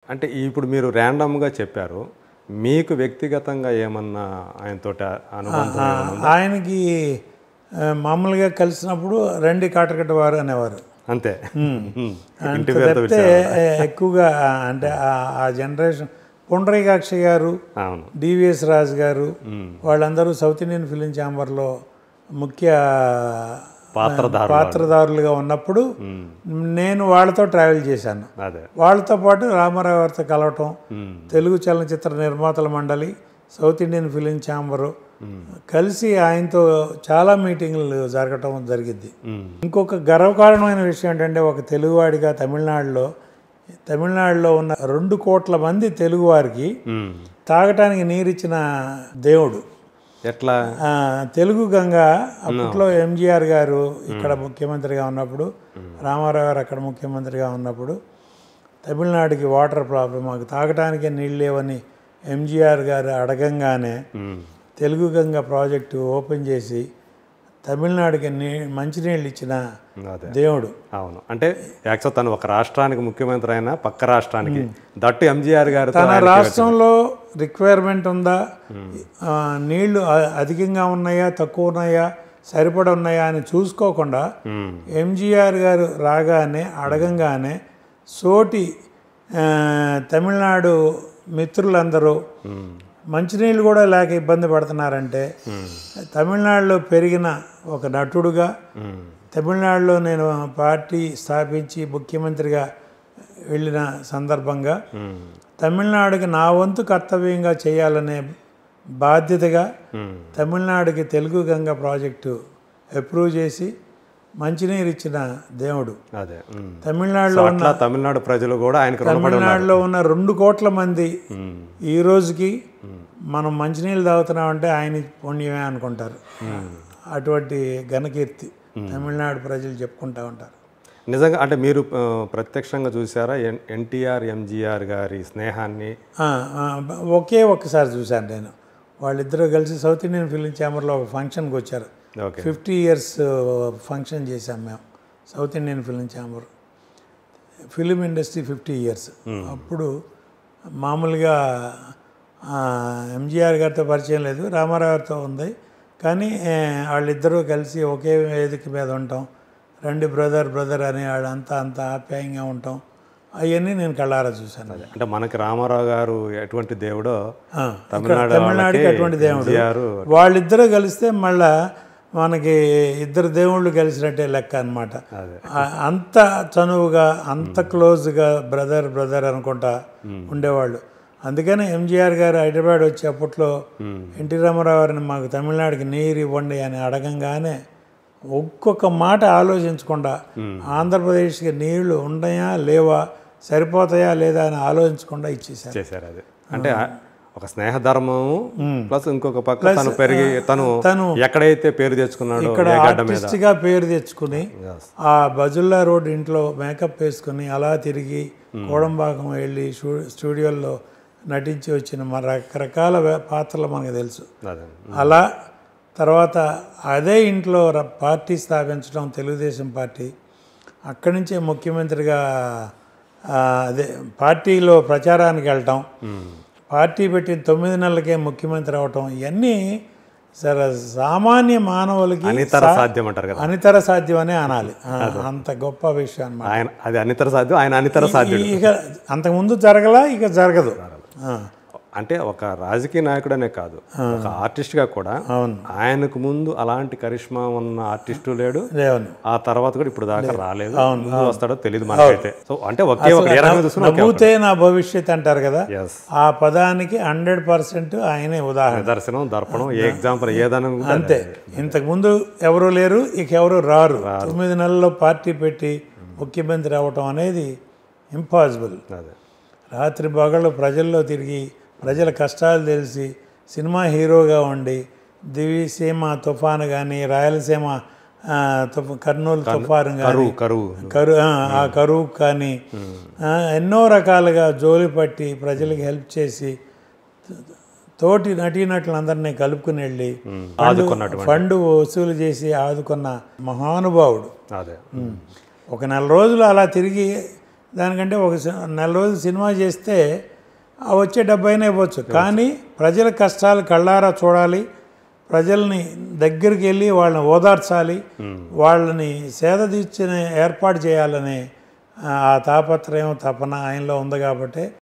అంటే ఇప్పుడు మీరు ర్యాండమ్గా చెప్పారు మీకు వ్యక్తిగతంగా ఏమన్నా ఆయనతోటి అనుబంధం ఏమన్నా ఉందా? ఆయనకి ఆ, మామూలుగా కలిసినప్పుడు రండి కాటకట్ట వారు అనేవారు అంతే ఉమ్. అంత ఇంటి పేరుతో తప్పితే పిలిచేవారు. ఎక్కువగా అంటే ఆ- ఆ జనరేషన్ పుండరీకాక్ష గారు అవును డివిఎస్ రాజు గారు వాళ్ళందరూ సౌత్ ఇండియన్ ఫిలిం ఛాంబర్లో ముఖ్య పాత్రధారులు పాత్రధారులుగా ఉన్నప్పుడు నేను వాళ్ళతో ట్రావెల్ చేశాను అదే వాళ్ళతో పాటు రామారావు గారితో కలవటం ఉమ్. తెలుగు చలనచిత్ర నిర్మాతల మండలి సౌత్ ఇండియన్ ఫిలిం ఛాంబరు కలిసి ఆయనతో చాలా మీటింగ్లు జరగటం జరిగింది ఉమ్. ఇంకొక గర్వకారణమైన విషయం ఏంటంటే ఒక తెలుగువాడిగా తమిళనాడులో తమిళనాడులో ఉన్న రెండు కోట్ల మంది తెలుగువారికి ఉమ్. తాగటానికి నీరిచ్చిన దేవుడు ఎట్లా ఆ, తెలుగు గంగ అప్పట్లో ఎంజీఆర్ గారు ఇక్కడ ముఖ్యమంత్రిగా ఉన్నప్పుడు రామారావు గారు అక్కడ ముఖ్యమంత్రిగా ఉన్నప్పుడు తమిళనాడుకి వాటర్ ప్రాబ్లం మాకు తాగటానికి నీళ్ళు లేవని ఎంజీఆర్ గారు అడగంగానే ఉమ్. తెలుగు గంగ ప్రాజెక్టు ఓపెన్ చేసి తమిళనాడుకి నీ మంచినీళ్ళు ఇచ్చిన అదే దేవుడు అవును అంటే యాక్చువల్ తను ఒక రాష్ట్రానికి ముఖ్యమంత్రి అయినా పక్క రాష్ట్రానికి దట్టు ఎంజీఆర్ గారితో తన ఆయనకి రాష్ట్రంలో రిక్వైర్మెంట్ ఉందా ఆ, నీళ్లు అ- అధికంగా ఉన్నాయా తక్కువ ఉన్నాయా సరిపడ ఉన్నాయా అని చూసుకోకుండా ఉమ్. ఎంజీఆర్ గారు రాగానే అడగంగానే సోటి ఆ, తమిళనాడు మిత్రులందరూ ఉమ్. మంచినీళ్ళు కూడా లేక ఇబ్బంది పడుతున్నారంటే తమిళనాడులో పెరిగిన ఒక నటుడుగా ఉమ్. తమిళనాడులో నేను పార్టీ స్థాపించి ముఖ్యమంత్రిగా వెళ్ళిన సందర్భంగా ఉమ్. తమిళనాడుకి నా వంతు కర్తవ్యంగా చేయాలనే బాధ్యతగా ఉమ్. తమిళనాడుకి తెలుగు గంగ ప్రాజెక్టు అప్రూవ్ చేసి మంచినీరు ఇచ్చిన దేవుడు అదే ఉమ్. తమిళనాడులో సో అట్లా తమిళనాడు ప్రజలు కూడా ఆయనకు రుణపడి ఉన్నారు తమిళనాడులో ఉన్న రెండు కోట్ల మంది ఉమ్. ఈ రోజుకి మనం మంచినీళ్ళు తాగుతున్నామంటే ఆయన పుణ్యమే అనుకుంటారు అటువంటి ఘనకీర్తి తమిళనాడు ప్రజలు చెప్పుకుంటా ఉంటారు నిజంగా అంటే మీరు ఆ, ప్రత్యక్షంగా చూసారా ఎన్- ఎన్టీఆర్ ఎంజీఆర్ గారి స్నేహాన్ని ఆ, ఆ, ఒకే ఒక్కసారి చూశాను నేను వాళ్ళిద్దరూ కలిసి సౌత్ ఇండియన్ ఫిలిం ఛాంబర్లో ఒక ఫంక్షన్కి వచ్చారు ఓకే ఫిఫ్టీ ఇయర్స్ ఫంక్షన్ చేశాం మేము South Indian film chamber film industry fifty years అప్పుడు మామూలుగా ఆ, ఎంజీఆర్ గారితో పరిచయం లేదు రామారావు గారితో ఉంది కానీ ఏ, వాళ్ళిద్దరూ కలిసి ఒకే వేదిక మీద ఉంటాం రండి బ్రదర్ బ్రదర్ అని వాళ్ళంతా అంత ఆప్యాయంగా ఉంటాం అవన్నీ నేను కళ్ళారా చూశాను అంటే మనకి రామారావు గారు ఎటువంటి దేవుడో ఆ, ఇక్కడ తమిళనాడు తమిళనాడుకి వాళ్ళకి అటువంటి దేవుడు ఎంజీఆర్ వాళ్ళిద్దరూ కలిస్తే మళ్ళా మనకి ఇద్దరు దేవుళ్ళు కలిసినట్టే లెక్క అనమాట అదే అంత చనువుగా అంత క్లోజ్గా బ్రదర్ బ్రదర్ అనుకుంటా ఉండేవాళ్ళు అందుకని ఎంజీఆర్ గారు హైదరాబాద్ వచ్చి అప్పట్లో ఎన్టీ రామారావు గారిని మాకు తమిళనాడుకి నీరు ఇవ్వండి అని అడగంగానే ఒక్కొక్క మాట ఆలోచించకుండా ఆంధ్రప్రదేశ్కి నీళ్లు ఉన్నాయా లేవా సరిపోతాయా లేదా అని ఆలోచించకుండా ఇచ్చేశారు చేశారు అది అంటే ఆ- ఒక స్నేహ ధర్మము ప్లస్ ఇంకొక పక్క తను పెరిగి తను తను ఎక్కడైతే పేరు తెచ్చుకున్నాడో ఇక్కడ ఏ గడ్డ మీద ఆర్టిస్ట్గా పేరు తెచ్చుకుని Yes. ఆ బజుల్లా రోడ్ ఇంట్లో మేకప్ వేసుకుని అలా తిరిగి కోడంబాకం వెళ్ళి స్టూ- స్టూడియోల్లో నటించి వచ్చిన మన రకరకాల వే- పాత్రలు మనకు తెలుసు అదే అలా తర్వాత అదే ఇంట్లో ర- పార్టీ స్థాపించడం తెలుగుదేశం పార్టీ అక్కడి నుంచే ముఖ్యమంత్రిగా ఆ, అదే పార్టీలో ప్రచారానికి వెళ్ళటం పార్టీ పెట్టిన తొమ్మిది నెలలకే ముఖ్యమంత్రి అవటం ఇవన్నీ సరే సామాన్య మానవులకి అనితర సాధ్యం అంటారు కదా అనితర సాధ్యమనే అనాలి ఆ, అంత గొప్ప విషయం అన్నమాట ఆయన అది అనితర సాధ్యం ఆయన అనితర సాధ్యుడు ఇక అంతకుముందు జరగలా ఇక జరగదు ఆ, అంటే ఒక రాజకీయ నాయకుడనే కాదు ఒక ఆర్టిస్ట్ గా కూడా అవును ఆయనకు ముందు అలాంటి కరిష్మా ఉన్న ఆర్టిస్టు లేడు లేవని ఆ తర్వాత కూడా ఇప్పుడు దాకా రాలేదు ముందు వస్తాడో తెలియదు మనకైతే సో అంటే ఒకే ఒక ఏ రంగం చూసుకున్నా నవ్వుతే నా భవిష్యత్ అంటారు కదా ఎస్ ఆ పదానికి హండ్రెడ్ పర్సెంట్ ఆయనే ఉదాహరణ దర్శనం దర్పణం ఏ ఎగ్జాంపుల్ ఏదైనా కూడా అంతే ఇంతకుముందు ఎవరు లేరు ఇక ఎవరు రారు తొమ్మిది నెలల్లో పార్టీ పెట్టి ముఖ్యమంత్రి అవ్వటం అనేది ఇంపాసిబుల్ అదే రాత్రి పగళ్ళు ప్రజల్లో తిరిగి ప్రజల కష్టాలు తెలిసి సినిమా హీరోగా ఉండి దివిసీమ తుఫాను కానీ రాయలసీమ ఆ, తుఫ కర్నూలు తుఫాను కానీ కరువు కరువు కరు ఆ, ఆ కరువు కానీ ఆ, ఎన్నో రకాలుగా జోలి పట్టి ప్రజలకు హెల్ప్ చేసి తోటి నటీనటులందరినీ కలుపుకుని వెళ్ళి ఆదుకున్నటువంటి ఫండ్ వసూలు చేసి ఆదుకున్న మహానుభావుడు అదే ఒక నెల రోజులు అలా తిరిగి దానికంటే ఒక సి- నెల రోజులు సినిమా చేస్తే ఆ వచ్చే డబ్బు అయినా ఇవ్వచ్చు కానీ ప్రజల కష్టాలు కళ్ళారా చూడాలి ప్రజల్ని దగ్గరికి వెళ్ళి వాళ్ళని ఓదార్చాలి వాళ్ళని సేద తీర్చిన ఏర్పాటు చేయాలనే ఆ తాపత్రయం తపన ఆయనలో ఉంది కాబట్టి